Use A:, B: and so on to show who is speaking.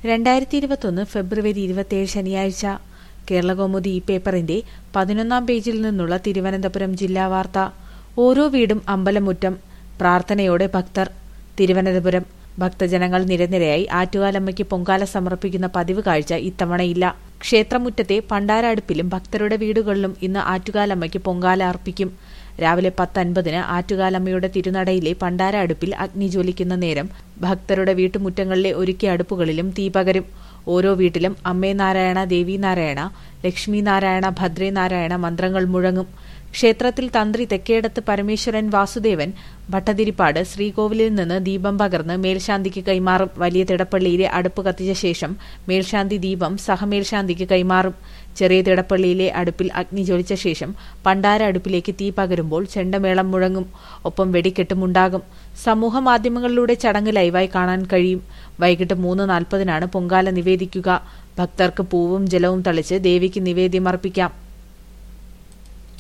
A: രണ്ടായിരത്തി ഇരുപത്തൊന്ന് ഫെബ്രുവരി ഇരുപത്തിയേഴ് ശനിയാഴ്ച കേരളകൗമുദി ഈ പേപ്പറിന്റെ പതിനൊന്നാം പേജിൽ നിന്നുള്ള തിരുവനന്തപുരം ജില്ലാ വാർത്ത ഓരോ വീടും അമ്പലമുറ്റം പ്രാർത്ഥനയോടെ ഭക്തർ തിരുവനന്തപുരം ഭക്തജനങ്ങൾ നിരനിരയായി ആറ്റുകാലമ്മയ്ക്ക് പൊങ്കാല സമർപ്പിക്കുന്ന പതിവ് കാഴ്ച ഇത്തവണയില്ല ക്ഷേത്രമുറ്റത്തെ പണ്ടാര അടുപ്പിലും ഭക്തരുടെ വീടുകളിലും ഇന്ന് ആറ്റുകാലമ്മയ്ക്ക് പൊങ്കാല അർപ്പിക്കും രാവിലെ പത്ത് അൻപതിന് ആറ്റുകാലമ്മയുടെ തിരുനടയിലെ പണ്ടാര അടുപ്പിൽ അഗ്നി ജ്വലിക്കുന്ന നേരം ഭക്തരുടെ വീട്ടുമുറ്റങ്ങളിലെ ഒരുക്കിയ അടുപ്പുകളിലും തീ പകരും ഓരോ വീട്ടിലും അമ്മേ നാരായണ ദേവി നാരായണ ലക്ഷ്മി നാരായണ ഭദ്രേ നാരായണ മന്ത്രങ്ങൾ മുഴങ്ങും ക്ഷേത്രത്തിൽ തന്ത്രി തെക്കേടത്ത് പരമേശ്വരൻ വാസുദേവൻ ഭട്ടതിരിപ്പാട് ശ്രീകോവിലിൽ നിന്ന് ദീപം പകർന്ന് മേൽശാന്തിക്ക് കൈമാറും വലിയ തിടപ്പള്ളിയിലെ അടുപ്പ് കത്തിച്ച ശേഷം മേൽശാന്തി ദീപം സഹമേൽശാന്തിക്ക് കൈമാറും ചെറിയ തിടപ്പള്ളിയിലെ അടുപ്പിൽ അഗ്നി ജ്വലിച്ച ശേഷം പണ്ടാര അടുപ്പിലേക്ക് തീ പകരുമ്പോൾ ചെണ്ടമേളം മുഴങ്ങും ഒപ്പം വെടിക്കെട്ടുമുണ്ടാകും സമൂഹ മാധ്യമങ്ങളിലൂടെ ചടങ്ങ് ലൈവായി കാണാൻ കഴിയും വൈകിട്ട് മൂന്ന് നാൽപ്പതിനാണ് പൊങ്കാല നിവേദിക്കുക ഭക്തർക്ക് പൂവും ജലവും തളിച്ച് ദേവിക്ക് നിവേദ്യമർപ്പിക്കാം